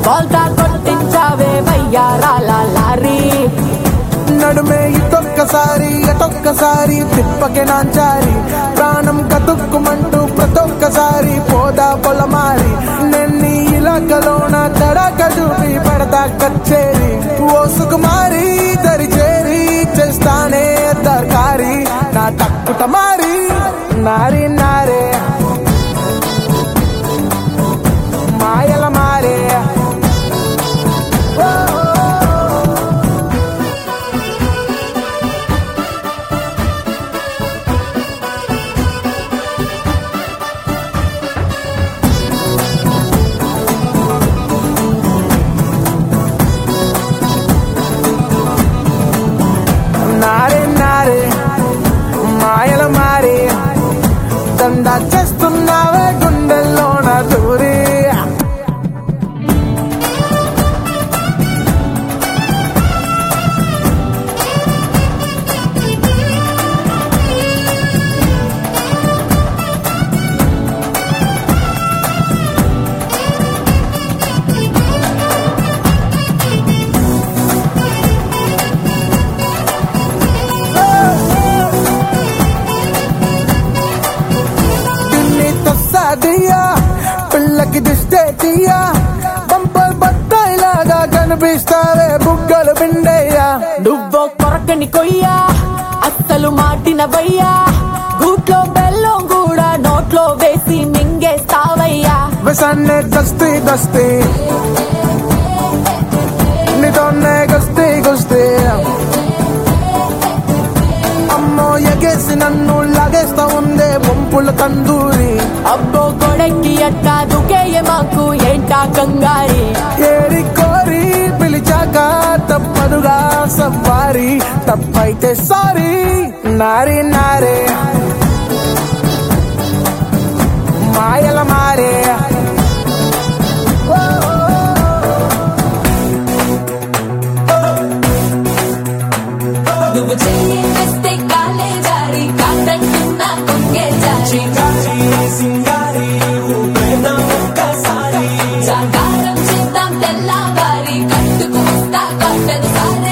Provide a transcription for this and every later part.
బోల్తా కొట్టించావే వయ్యారాల లారీ నడుమే ఇటొక్కసారి అటొక్కసారి తిప్పకే నాంచారి ప్రాణం కతుక్కుమంటూ ప్రతొక్కసారి పోదా పొలమారి నెన్ని ఇలాకలోన తడక చూపి పడతా కచ్చేరి ఓ సుకుమారి దరి చేరి చేస్తానే దర్కారి నా తక్కుట మారి నారి నారే మాయల మారే ఓ, ఓ, ఓ. నారే నారే మాయల మారే దందా చేస్తున్నావే గుండెల్లోన దూరి పిల్లి తస్సాదియా పిల్లకి దిష్టే తీయా బంపర్ బత్తాయిలాగా కనిపిస్తావే బుగ్గలు పిండయ్యా నువ్వో కొరకని కొయ్యా అస్సలు మాటిన వయ్యా గూట్లో బెల్లం కూడా నోట్లో వేసి మింగేస్తావయ్యా విసన్నే దస్తి దస్తి నీతోనే గస్తి గుస్తి అమ్మో ఎగేసి నన్ను లాగేస్తా ఉందే వంపుల తందూరి అబ్బో కొడక్కి అక్క దుకేయ మాకు ఏంటా కంగారి ఏరి కోరి పిలిచాక తప్పదుగా సవారి తప్పైతే సారీ నారి నారే మాయల మారే ఓ, ఓ, నువ్వు చెయ్యి వేస్తే కాలే జారి కాదంటున్నా కొంగే జారి జాగారం చేద్దాం తెల్లవారి కట్టుకు వస్తా కట్టను సారే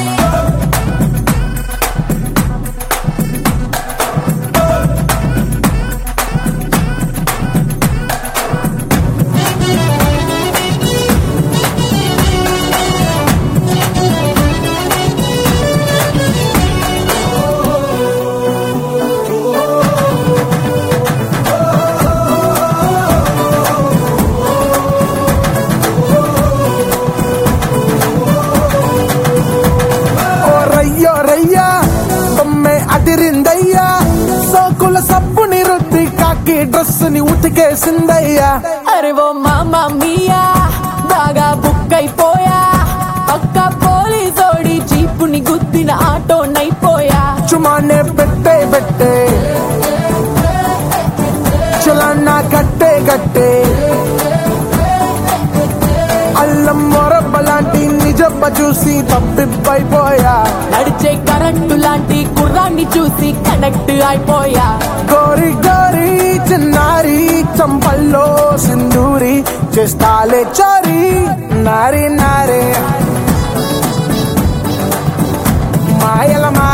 ఓ రయ్యో రయ్యా బొమ్మే అదిరిందయ్యా సోకుల సబ్బుని రుద్ది కాకి డ్రెస్ ని ఉతికేసిందయ్యా అరే ఓ మామా మియా బాగా బుక్ అయిపోయా పక్క పోలీసోడి జీపుని గుద్దిన ఆటో నైపోయా చుమానే పెట్టే పెట్టే చులన్నా కట్టే కట్టే అల్లం మొరబ్బలాంటి నిజబ్బ చూసి తప్పిపోయా నడిచే కరెంటు లాంటి కుర్రాన్ని చూసి కనెక్ట్ అయిపోయా గోరి గోరి చిన్నారి చంపల్లో సింధూరి చేస్తాలే చోరీ నారి నారే మాయల మా